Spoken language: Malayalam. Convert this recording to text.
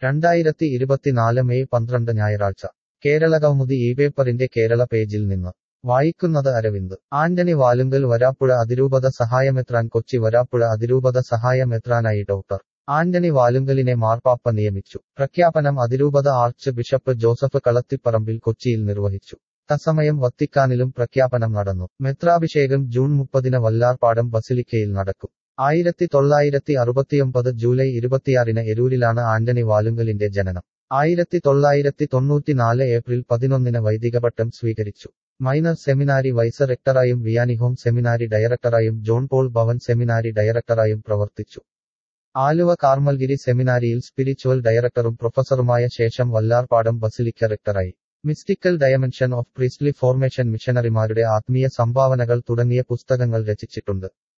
രണ്ടായിരത്തി ഇരുപത്തിനാല് മെയ് പന്ത്രണ്ട് ഞായറാഴ്ച കേരള കൗമുദി ഈ പേപ്പറിന്റെ കേരള പേജിൽ നിന്ന് വായിക്കുന്നത് അരവിന്ദ് ആന്റണി വാലുങ്കൽ വരാപ്പുഴ അതിരൂപത സഹായമെത്രാൻ കൊച്ചി വരാപ്പുഴ അതിരൂപത സഹായമെത്രാനായി ഡോക്ടർ ആന്റണി വാലുങ്കലിനെ മാർപ്പാപ്പ നിയമിച്ചു പ്രഖ്യാപനം അതിരൂപത ആർച്ച് ബിഷപ്പ് ജോസഫ് കളത്തിപ്പറമ്പിൽ കൊച്ചിയിൽ നിർവഹിച്ചു തസമയം വത്തിക്കാനിലും പ്രഖ്യാപനം നടന്നു മെത്രാഭിഷേകം ജൂൺ മുപ്പതിന് വല്ലാർപാടം ബസിലിക്കയിൽ നടക്കും ആയിരത്തി തൊള്ളായിരത്തി അറുപത്തിയൊമ്പത് ജൂലൈ ഇരുപത്തിയാറിന് എരൂരിലാണ് ആന്റണി വാലുങ്കലിന്റെ ജനനം ആയിരത്തി തൊള്ളായിരത്തി തൊണ്ണൂറ്റിനാല് ഏപ്രിൽ പതിനൊന്നിന് വൈദികപട്ടം സ്വീകരിച്ചു മൈനർ സെമിനാരി വൈസ് റെക്ടറായും വിയാനിഹോം സെമിനാരി ഡയറക്ടറായും ജോൺ പോൾ ഭവൻ സെമിനാരി ഡയറക്ടറായും പ്രവർത്തിച്ചു ആലുവ കാർമൽഗിരി സെമിനാരിയിൽ സ്പിരിച്വൽ ഡയറക്ടറും പ്രൊഫസറുമായ ശേഷം വല്ലാർപാടം ബസിലിക്ക റെക്ടറായി mystical dimension of priestly formation മിഷനറിമാരുടെ ആത്മീയ സംഭാവനകൾ തുടങ്ങിയ പുസ്തകങ്ങൾ രചിച്ചിട്ടുണ്ട്